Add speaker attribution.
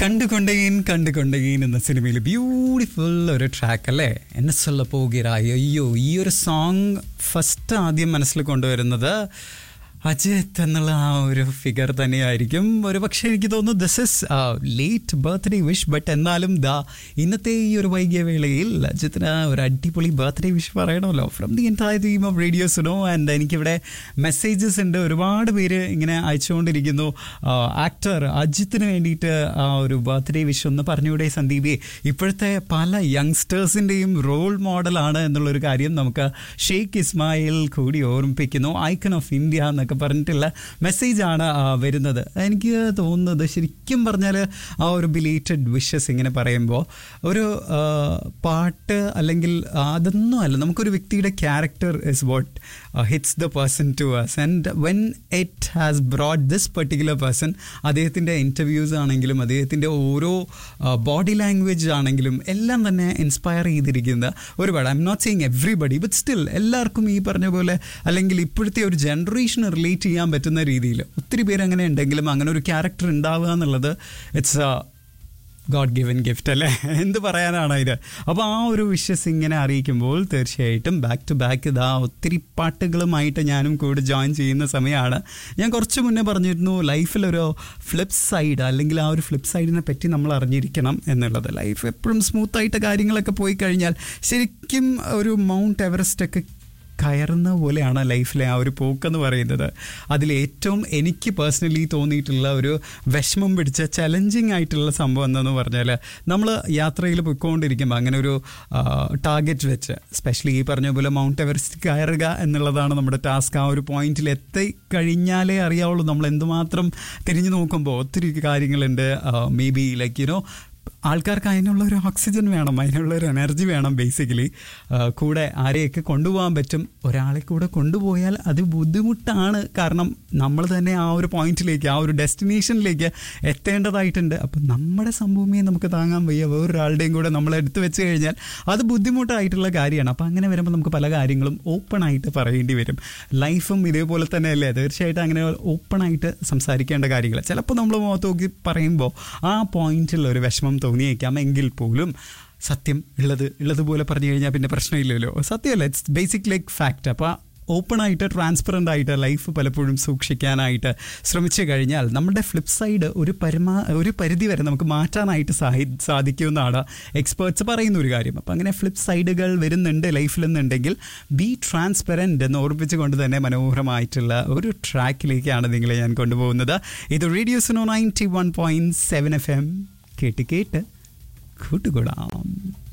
Speaker 1: കണ്ടുകൊണ്ടേൻ കണ്ടുകൊണ്ടേൻ എന്ന സിനിമയിൽ ബ്യൂട്ടിഫുൾ ഒരു ട്രാക്ക് അല്ലേ എന്നെ ചൊല്ല പോകുകയായി അയ്യോ ഈ ഒരു സോങ് ഫസ്റ്റ് ആദ്യം മനസ്സിൽ കൊണ്ടുവരുന്നത് അജിത്ത് എന്നുള്ള ആ ഒരു ഫിഗർ തന്നെയായിരിക്കും ഒരു പക്ഷേ എനിക്ക് തോന്നുന്നു this is late birthday wish but എന്നാലും ദാ ഇന്നത്തെ ഈ ഒരു വൈകിയ വേളയിൽ അജിത്തിന് ഒരു അടിപൊളി ബർത്ത്ഡേ വിഷ് പറയണമല്ലോ from the entire team of radio Suno and എനിക്കിവിടെ മെസ്സേജസ് ഉണ്ട് ഒരുപാട് പേര് ഇങ്ങനെ അയച്ചുകൊണ്ടിരിക്കുന്നു ആക്ടർ അജിത്തിന് വേണ്ടിയിട്ട് ആ ഒരു ബർത്ത്ഡേ വിഷ് ഒന്ന് പറഞ്ഞുകൂടെ സന്ദീപേ ഇപ്പോഴത്തെ പല യങ്സ്റ്റേഴ്സിൻ്റെയും റോൾ മോഡലാണ് എന്നുള്ളൊരു കാര്യം നമുക്ക് ഷെയ്ഖ് ഇസ്മായിൽ കൂടി ഓർമ്മിപ്പിക്കുന്നു ഐക്കൺ ഓഫ് ഇന്ത്യ എന്നൊക്കെ പറഞ്ഞിട്ടുള്ള മെസ്സേജാണ് വരുന്നത് എനിക്ക് തോന്നുന്നത് ശരിക്കും പറഞ്ഞാൽ ആ ഒരു ബിലേറ്റഡ് വിഷസ് ഇങ്ങനെ പറയുമ്പോൾ ഒരു ആ, പാട്ട് അല്ലെങ്കിൽ അതൊന്നും അല്ല നമുക്കൊരു വ്യക്തിയുടെ character is what hits the person to us and when it has brought this particular person അദ്ദേഹത്തിൻ്റെ ഇൻ്റർവ്യൂസ് ആണെങ്കിലും അദ്ദേഹത്തിൻ്റെ ഓരോ ബോഡി ലാംഗ്വേജ് ആണെങ്കിലും എല്ലാം തന്നെ ഇൻസ്പയർ ചെയ്തിരിക്കുന്ന ഒരുപാട് I'm not saying everybody but still എല്ലാവർക്കും ഈ പറഞ്ഞ പോലെ അല്ലെങ്കിൽ ഇപ്പോഴത്തെ ഒരു ജനറേഷന് റിലേറ്റ് ചെയ്യാൻ പറ്റുന്ന രീതിയിൽ ഒത്തിരി പേര് അങ്ങനെ ഉണ്ടെങ്കിലും അങ്ങനെ ഒരു ക്യാരക്ടർ ഉണ്ടാവുക എന്നുള്ളത് ഇറ്റ്സ് ഗോഡ് ഗിവൻ ഗിഫ്റ്റ് അല്ലേ എന്ത് പറയാനാണ് ഇത് അപ്പോൾ ആ ഒരു വിഷസ് ഇങ്ങനെ അറിയിക്കുമ്പോൾ തീർച്ചയായിട്ടും ബാക്ക് ടു ബാക്ക് ഇതാ ഒത്തിരി പാട്ടുകളുമായിട്ട് ഞാനും കൂടെ ജോയിൻ ചെയ്യുന്ന സമയമാണ് ഞാൻ കുറച്ച് മുന്നേ പറഞ്ഞിരുന്നു ലൈഫിലൊരു ഫ്ലിപ്പ് സൈഡ് അല്ലെങ്കിൽ ആ ഒരു ഫ്ലിപ്പ് സൈഡിനെ പറ്റി നമ്മൾ അറിഞ്ഞിരിക്കണം എന്നുള്ളത് ലൈഫ് എപ്പോഴും സ്മൂത്തായിട്ട് കാര്യങ്ങളൊക്കെ പോയി കഴിഞ്ഞാൽ ശരിക്കും ഒരു മൗണ്ട് എവറസ്റ്റ് ഒക്കെ കയറുന്ന പോലെയാണ് ലൈഫിലെ ആ ഒരു പോക്കെന്ന് പറയുന്നത് അതിൽ ഏറ്റവും എനിക്ക് പേഴ്സണലി തോന്നിയിട്ടുള്ള ഒരു വിഷമം പിടിച്ച ചലഞ്ചിങ് ആയിട്ടുള്ള സംഭവം എന്തെന്ന് പറഞ്ഞാൽ നമ്മൾ യാത്രയിൽ പോയിക്കൊണ്ടിരിക്കുമ്പോൾ അങ്ങനെ ഒരു ടാർഗറ്റ് വെച്ച് സ്പെഷ്യലി ഈ പറഞ്ഞ പോലെ മൗണ്ട് എവറസ്റ്റ് കയറുക എന്നുള്ളതാണ് നമ്മുടെ ടാസ്ക് ആ ഒരു പോയിന്റിൽ എത്തി കഴിഞ്ഞാലേ അറിയാവുള്ളൂ നമ്മൾ എന്തുമാത്രം തിരിഞ്ഞു നോക്കുമ്പോൾ ഒത്തിരി കാര്യങ്ങളുണ്ട് മേ ബി ലൈക്ക് യുനോ ആൾക്കാർക്ക് അതിനുള്ള ഒരു ഓക്സിജൻ വേണം അതിനുള്ള ഒരു എനർജി വേണം ബേസിക്കലി കൂടെ ആരെയൊക്കെ കൊണ്ടുപോകാൻ പറ്റും ഒരാളെ കൂടെ കൊണ്ടുപോയാൽ അത് ബുദ്ധിമുട്ടാണ് കാരണം നമ്മൾ തന്നെ ആ ഒരു പോയിന്റിലേക്ക് ആ ഒരു ഡെസ്റ്റിനേഷനിലേക്ക് എത്തേണ്ടതായിട്ടുണ്ട് അപ്പം നമ്മുടെ സംഭവമേ നമുക്ക് താങ്ങാൻ വയ്യ വേറൊരാളുടെയും കൂടെ നമ്മൾ എടുത്തു വെച്ച് കഴിഞ്ഞാൽ അത് ബുദ്ധിമുട്ടായിട്ടുള്ള കാര്യമാണ് അപ്പം അങ്ങനെ വരുമ്പോൾ നമുക്ക് പല കാര്യങ്ങളും ഓപ്പൺ ആയിട്ട് പറയേണ്ടി വരും ലൈഫും ഇതേപോലെ തന്നെയല്ലേ തീർച്ചയായിട്ടും അങ്ങനെ ഓപ്പൺ ആയിട്ട് സംസാരിക്കേണ്ട കാര്യങ്ങൾ ചിലപ്പോൾ നമ്മൾ മുഖത്ത് നോക്കി പറയുമ്പോൾ ആ പോയിന്റിൽ ഒരു വിഷമം തോന്നിയേക്കാം എങ്കിൽ പോലും സത്യം ഉള്ളത് ഉള്ളതുപോലെ പറഞ്ഞു കഴിഞ്ഞാൽ പിന്നെ പ്രശ്നമില്ലല്ലോ സത്യമല്ല ഇറ്റ്സ് ബേസിക് ലൈക്ക് ഫാക്റ്റ് അപ്പോൾ ഓപ്പൺ ആയിട്ട് ട്രാൻസ്പെറൻ്റ് ആയിട്ട് ലൈഫ് പലപ്പോഴും സൂക്ഷിക്കാനായിട്ട് ശ്രമിച്ചു കഴിഞ്ഞാൽ നമ്മുടെ ഫ്ലിപ്പ് സൈഡ് ഒരു പരമാ ഒരു പരിധി വരെ നമുക്ക് മാറ്റാനായിട്ട് സാഹി സാധിക്കുമെന്നാണ് എക്സ്പേർട്സ് പറയുന്ന ഒരു കാര്യം അപ്പം അങ്ങനെ ഫ്ലിപ്പ് സൈഡുകൾ വരുന്നുണ്ട് ലൈഫിലെന്നുണ്ടെങ്കിൽ ബി ട്രാൻസ്പെറൻറ്റ് എന്ന് ഓർമ്മിച്ചുകൊണ്ട് തന്നെ മനോഹരമായിട്ടുള്ള ഒരു ട്രാക്കിലേക്കാണ് നിങ്ങളെ ഞാൻ കൊണ്ടുപോകുന്നത് ഇത് radio Suno ninety one point seven F M കേട്ട് കേട്ട് കൂട്ടുകൂടാം